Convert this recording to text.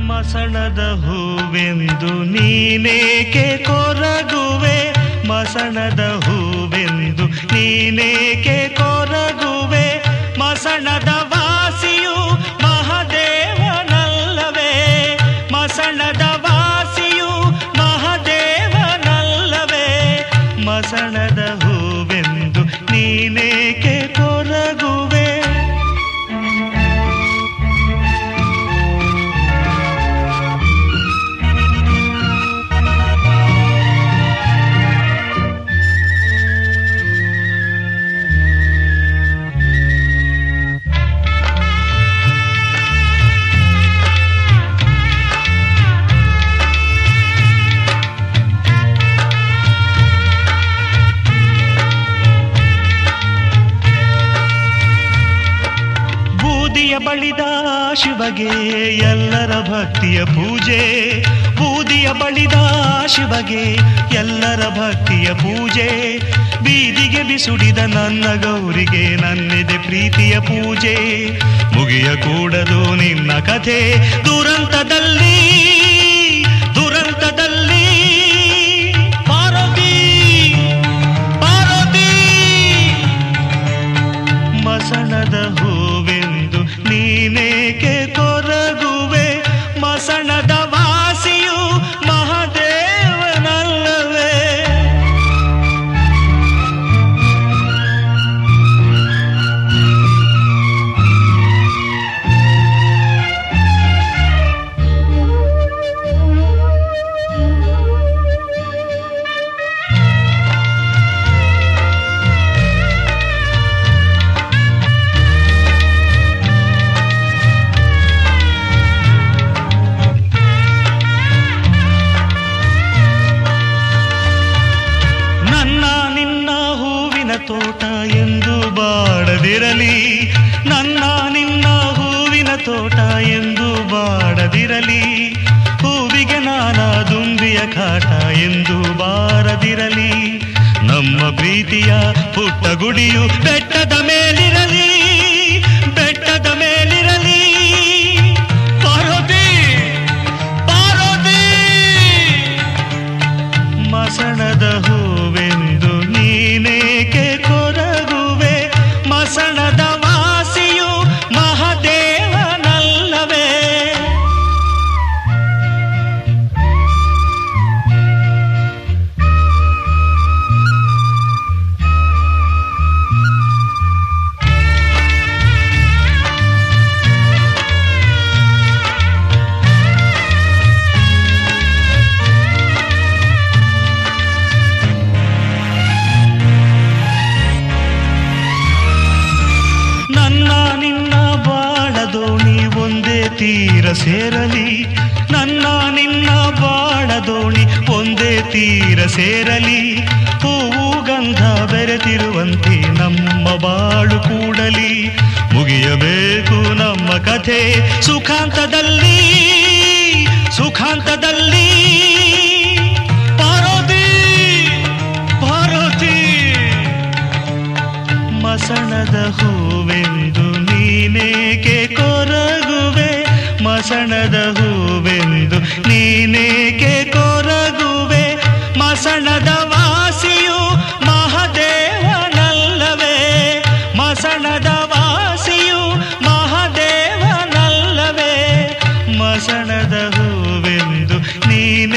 ಮಸಣದ ಹೂವೆಂದು ನೀನೇಕೆ ಕೊರಗುವೆ ಮಸಣದ ಹೂವೆಂದು ನೀನೇಕೆ ಕೊರಗುವೆ ಮಸಣದ ವಾಸಿಯು ಮಹದೇವನಲ್ಲವೇ ಮಸಣದ ವಾಸಿಯು ಮಹದೇವನಲ್ಲವೇ ಮಸಣದ ಹೂವೆಂದು ನೀನೇಕೆ ಕೊರಗುವೆ ಬೂದಿಯ ಬಳಿದ ಶಿವಗೆ ಎಲ್ಲರ ಭಕ್ತಿಯ ಪೂಜೆ ಬೂದಿಯ ಬಳಿದ ಶಿವಗೆ ಎಲ್ಲರ ಭಕ್ತಿಯ ಪೂಜೆ ಬೀದಿಗೆ ಬಿಸುಡಿದ ನನ್ನ ಗೌರಿಗೆ ನನ್ನೆದೆ ಪ್ರೀತಿಯ ಪೂಜೆ ಮುಗಿಯ ಕೂಡದು ನಿನ್ನ ಕಥೆ ದುರಂತದಲ್ಲಿ ದುರಂತದಲ್ಲಿ ಪಾರ್ವತಿ ಪಾರ್ವತಿ ಮಸಣದ ಹೂವೆಂದು ನೀನೇಕೆ ಕೊರಗುವೆ ಮಸಣದ ವಾಸಿಯು ಮಹದೇವನಲ್ಲವೇ ನನ್ನ ನಿನ್ನ ಹೂವಿನ ತೋಟ ಎಂದು ಬಾಡದಿರಲಿ ನನ್ನ ನಿನ್ನ ಹೂವಿನ ತೋಟ ಎಂದು ಬಾಡದಿರಲಿ ಹೂವಿಗೆ ನಾನಾ ದುಂಬಿಯ ಕಾಟ ಎಂದು ಬಾರದಿರಲಿ ನಮ್ಮ ಪ್ರೀತಿಯ ಪುಟ್ಟ ಗುಡಿಯು ಬೆಟ್ಟದ ಮೇಲಿರಲಿ ಬೆಟ್ಟದ ಮೇಲಿರಲಿ ಪಾರ್ವತಿ ಪಾರ್ವತಿ ಮಸಣದ ಹೂವೆಂದು ನೀನೇಕೆ ಕೊರಗುವೆ ಮಸಣದ ವಾಸಿಯು ಮಹದೇವನಲ್ಲವೇ ನನ್ನ ನಿನ್ನ ಬಾಳ ದೋಣಿ ಒಂದೇ ತೀರ ಸೇರಲಿ ನನ್ನ ನಿನ್ನ ಬಾಳ ದೋಣಿ ಒಂದೇ ತೀರ ಸೇರಲಿ ಹೂವು ಗಂಧ ಬೆರೆತಿರುವಂತೆ ನಮ್ಮ ಬಾಳು ಕೂಡಲಿ ಮುಗಿಯಬೇಕು ನಮ್ಮ ಕಥೆ ಸುಖಾಂತದಲ್ಲಿ ಸುಖಾಂತದಲ್ಲಿ ಪಾರ್ವತಿ ಪಾರ್ವತಿ ಮಸಣದ ಹೂವೆಂದು ನೀನೇಕೆ ಕೊರಗುವೆ ಮಸಣದ ಹೂವೆಂದು ನೀನೇಕೆ ಕೊರಗುವೆ ಮಸಣದ ವಾಸಿಯು ಮಹದೇವನಲ್ಲವೇ ಮಸಣದ ವಾಸಿಯು ಮಹದೇವನಲ್ಲವೇ ಮಸಣದ ಹೂವೆಂದು ನೀನೇ